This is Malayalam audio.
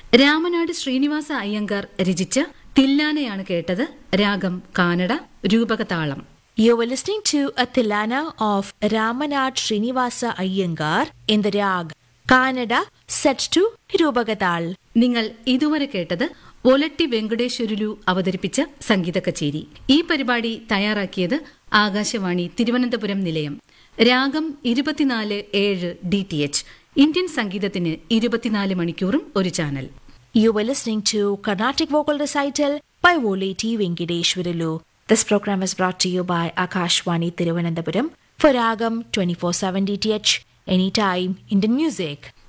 രാമനാട് ശ്രീനിവാസ അയ്യങ്കാർ രചിച്ച തില്ലാനയാണ് കേട്ടത് രാഗം കാനഡ രൂപകതാളം You were listening to a Tilana of Ramanat Srinivasa Iyengar in the Rag Kannada set to Hirubagatal. നിങ്ങൾ ഇതുവരെ കേട്ടത് ഒലട്ടി വെങ്കടേശ്വരുലു അവതരിപ്പിച്ച സംഗീത കച്ചേരി ഈ പരിപാടി തയ്യാറാക്കിയത് ആകാശവാണി തിരുവനന്തപുരം നിലയം രാഗം ഇരുപത്തിനാല് ഏഴ് ഡി ടി എച്ച് ഇന്ത്യൻ സംഗീതത്തിന് ഇരുപത്തിനാല് മണിക്കൂറും ഒരു channel You were listening to Carnatic Vocal Recital by Voleti Venkadeshwaralu. This program is brought to you by Akashwani Tiruvananthapuram for Ragam 24/7 DTH anytime Indian music.